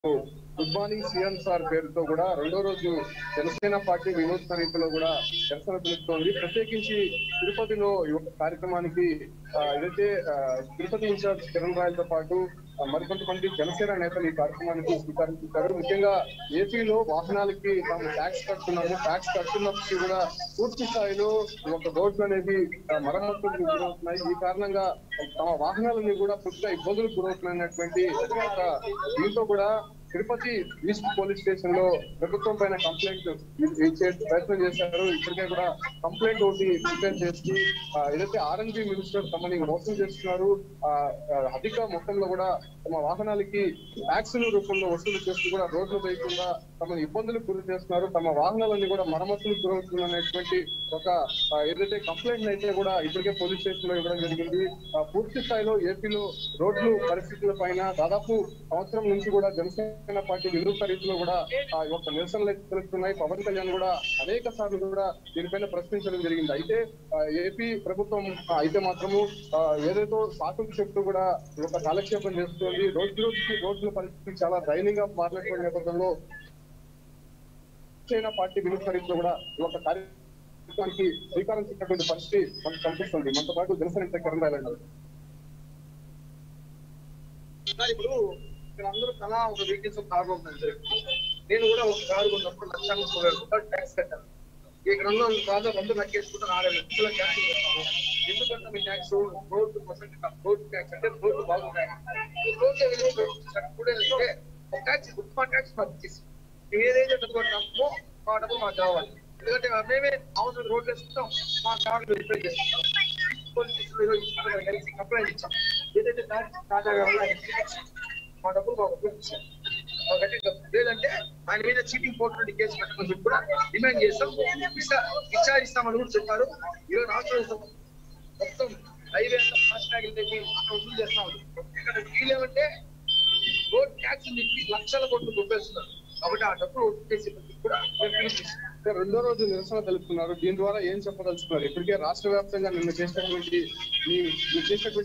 Good morning CM sir పేరుతో కూడా రెండో రోజు జనసేన పార్టీ వినూత్న రీతిలో కూడా నిరసన తెలుస్తోంది ప్రత్యేకించి తిరుపతిలో ఈ యొక్క కార్యక్రమానికి ఆ, ఏదైతే ఆ, తిరుపతి ఇన్ఛార్జ్ కిరణ్ రాయలతో పాటు ఆ, మరికొంతమంది జనసేన నేతలు ఈ కార్యక్రమానికి శ్రీకారం చుట్టారు ముఖ్యంగా ఏపీలో వాహనాలకి తాము ట్యాక్స్ కడుతున్నాము ట్యాక్స్ కడుతున్నప్పటికీ కూడా పూర్తి స్థాయిలో ఈ యొక్క రోడ్లు అనేవి ఆ, మరమ్మతులకు గురవుతున్నాయి ఈ కారణంగా తమ వాహనాలని కూడా పూర్తిగా ఇబ్బందులకు గురవుతున్నటువంటి ఒక దీంతో కూడా తిరుపతి ఈస్ట్ పోలీస్ స్టేషన్ లో ప్రభుత్వం పైన కంప్లైంట్ ఇచ్చే ప్రయత్నం చేశారు ఇప్పటికే కూడా కంప్లైంట్ ఒకటి ప్రిపేర్ చేసి ఆ, ఏదైతే ఆర్ఎన్బి మినిస్టర్ తమని మోసం చేస్తున్నారు ఆ, ఆ, అధిక మొత్తంలో కూడా తమ వాహనాలకి ట్యాక్సుల రూపంలో వసూలు చేస్తూ కూడా రోడ్లు వేయకుండా తమను ఇబ్బందులకు గురి చేస్తున్నారు తమ వాహనాలన్నీ కూడా మరమ్మతులకు గురవుతున్నటువంటి ఒక ఆ, ఏదైతే కంప్లైంట్ అయితే కూడా ఇప్పటికే పోలీస్ స్టేషన్ లో ఇవ్వడం జరిగింది ఆ, పూర్తి స్థాయిలో ఏపీలో రోడ్లు పరిస్థితుల పైన దాదాపు సంవత్సరం నుంచి కూడా జనసేన పార్టీ వినూత్న రీతిలో కూడా ఆ యొక్క నిరసనలు అయితే తెలుస్తున్నాయి పవన్ కళ్యాణ్ కూడా అనేక సార్లు కూడా దీనిపైన ప్రశ్నించడం జరిగింది అయితే ఆ, ఏపీ ప్రభుత్వం ఆ, అయితే మాత్రము ఆ, ఏదైతే సాకులు చెప్తూ కూడా ఈ యొక్క కాలక్షేపం చేస్తుంది రోజు రోజుకి రోడ్ల పరిస్థితి చాలా దయనీయంగా మారినటువంటి నేపథ్యంలో జనసేన పార్టీ వినూత్న రీతిలో కూడా ఈ యొక్క కార్యక్రమానికి శ్రీకారం చుట్టినటువంటి పరిస్థితి మనకు కనిపిస్తుంది మనతో పాటు జనసేన నేత కిరణ్ రాయలు ఉన్నారు. సార్ ఇప్పుడు ఇక్కడ అందరూ తలా ఒక వెహికల్స్ కార్ ఉందని నేను కూడా ఒక కారు కొన్నప్పుడు లక్ష ముప్పై వేల రూపాయలు ట్యాక్స్ కట్టాను ఇక్కడ ఉన్న కాదు రెండు లెక్కేసుకుంటే నాలుగు లక్షల ట్యాక్స్ కట్టాను ఎందుకంటే మీ tax road percent road tax అంటే రోడ్డు బాగున్నాయి రోడ్డు కూడా అంటే ఒక ట్యాక్స్ ఉత్పన్న ట్యాక్స్ మాకు ఇచ్చేసి మేము ఏదైతే డబ్బు కట్టామో ఆ డబ్బు మాకు కావాలి ఎందుకంటే మేమే అవసరం రోడ్లు వేసుకుంటాం మా కార్డు రిపేర్ చేసుకుంటాం పోలీస్ స్టేషన్లో ఈరోజు ఇద్దరం కలిసి కంప్లైంట్ ఇచ్చాం ఏదైతే ట్యాక్స్ తాజాగా ఉన్నాయి మా డబ్బులు మాకు ఉపయోగించాం ఒకటి లేదంటే ఆయన మీద చీటింగ్ కోర్టు నుండి కేసు పెట్టమని చెప్పి కూడా డిమాండ్ చేస్తాం విచా- విచారిస్తామని కూడా చెప్పారు ఈరోజు రాష్ట్ర మొత్తం హైవే అంతా ఫాస్ట్ ట్రాక్ వెళ్ళి వసూలు చేస్తా ఉంది ఇక్కడ వీలేమంటే రోడ్ ట్యాక్స్ చెప్పి లక్షల కోట్లు దొబ్బేస్తున్నారు కాబట్టి ఆ డబ్బులు ఒప్పేసి కూడా మేము పిలిపిస్తున్నాం అంటే రెండో రోజు నిరసన తెలుపుతున్నారు దీని ద్వారా ఏం చెప్పదలుచుకున్నారు ఇప్పటికే రాష్ట్ర వ్యాప్తంగా నిన్న చేసినటువంటి ఈ ఈ చేసినటువంటి